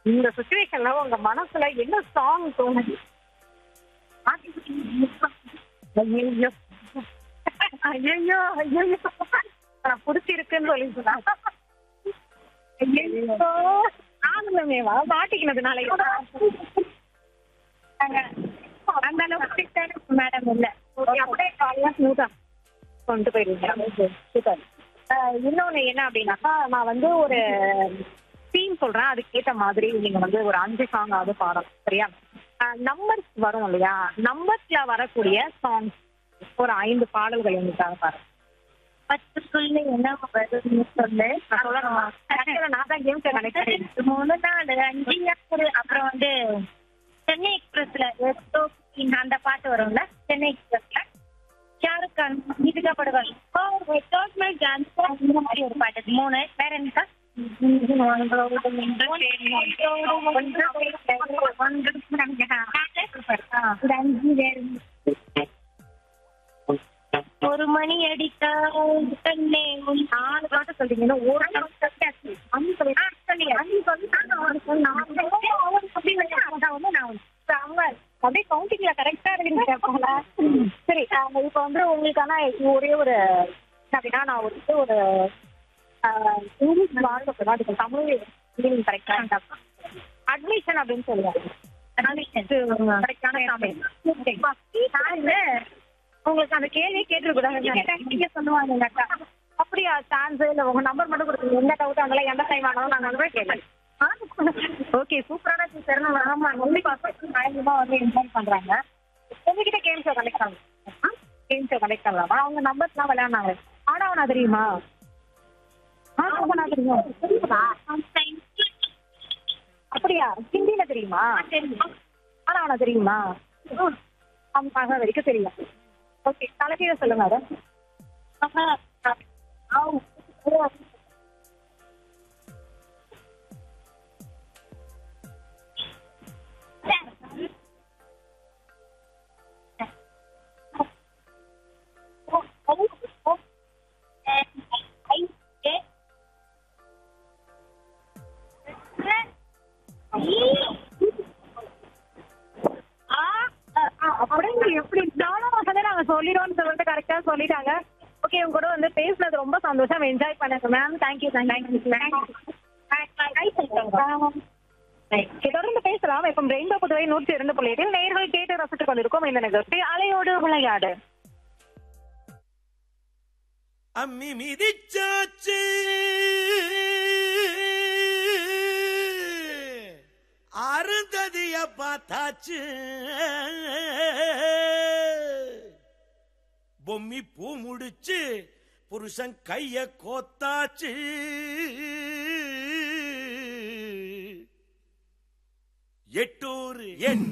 இந்த சுச்சுவேஷன்ல உங்க மனசுல என்ன சாங் தோணுது ஐயோ ஐயோ ஐயோ நான் பிடிச்சிருக்குன்னு சொல்லி சொன்னா ஐயோ ஆனந்தமேவா மாட்டிக்கினதுனால அந்த அளவுக்கு மேடம் இல்ல அப்படியே காலையா ஸ்மூத்தா கொண்டு போயிருங்க சூப்பர் இன்னொன்னு என்ன அப்படின்னாக்கா நான் வந்து ஒரு தீம் சொல்றேன் அதுக்கேத்த மாதிரி நீங்க வந்து ஒரு அஞ்சு சாங் ஆகுது பாடணும் சரியா நம்பர்ஸ் வரும் இல்லையா நம்பர்ஸ்ல வரக்கூடிய சாங்ஸ் ஒரு ஐந்து பாடல்கள் உங்களுக்காக பாருங்க பத்துக்குள்ள என்ன வருதுன்னு சொல்லு நான் சொல்லணுமா Actually, நான் தான் கேம்ஸ் கனெக்ட் பண்ணி மூணு நாலு அஞ்சு ஆறு அப்புறம் வந்து சென்னை எக்ஸ்பிரஸ்ல எத்தோ அந்த பாட்டு வரும்ல சென்னை எக்ஸ்பிரஸ்ல ஷாருக் கான் கீதிகா படுவாங்க ஓ டோட் மை டான்ஸ் இந்த மாதிரி ஒரு பாட்டு மூணு வேற என்ன ஒரு மணி அடிக்க கண்ணே உன் நாலு பாட்டு சொல்றீங்கன்னா ஒரு அஞ்சு சொல்லி அஞ்சு சொல்லி அப்படியே கவுண்டிங்ல கரெக்டா இருக்குங்க சரி அஹ் இப்ப வந்து உங்களுக்கான ஒரே ஒரு என்ன அப்படின்னா நான் வந்து ஒரு அஹ், இங்கிலீஷ் வாழ்க்கை தான் அதுக்கு தமிழ் மீனிங் கரெக்டா அட்மிஷன் அப்படின்னு சொல்லுவாங்க கரெக்டான தமிழ் உங்களுக்கு அந்த கேள்வி கேட்டுருக்கூடாது நீங்க சொல்லுவாங்க அப்படியா சான்ஸ் இல்ல உங்க நம்பர் மட்டும் கொடுத்துருங்க எந்த டவுட் அதெல்லாம் எந்த டைம் ஆனாலும் நாங்க வந்து கேட்கலாம் ஓகே சூப்பரான டீச்சர் ஆமா வந்து பயங்கரமா வந்து என்ஜாய் பண்றாங்க உங்ககிட்ட கேம் ஷோ கனெக்ட் பண்ணலாம் கேம் ஷோ கனெக்ட் பண்ணலாமா அவங்க நம்பர்ஸ்லாம் விளையாடுனாங்க ஆனாவனா தெரியுமா ஆனாவனா தெரியுமா தெரியுமா அப்படியா ஹிந்தியில தெரியுமா ஆனாவனா தெரியுமா அவங்க வரைக்கும் தெரியும் ஓகே தலைக்கீழ சொல்லுங்க அதை அப்படியே எப்படி நானும் வந்து நாங்க சொல்லிடுவோம்னு சொல்லிட்டு கரெக்டா சொல்லிட்டாங்க ஓகே உங்க கூட வந்து பேசுனது ரொம்ப சந்தோஷம் என்ஜாய் பண்ணுங்க மேம் தேங்க்யூ தேங்க்யூ தொடர்ந்து பேசலாம் இப்போ ரெயின்போ புதுவை நூற்றி இரண்டு புள்ளி எட்டில் நேர்கள் கேட்டு ரசித்துக் கொண்டிருக்கோம் இந்த நிகழ்ச்சி அலையோடு விளையாடு அம்மி மிதிச்சாச்சு அருந்ததிய பார்த்தாச்சு பொம்மி பூ முடிச்சு புருஷன் கைய கோத்தாச்சு எட்டூர் என்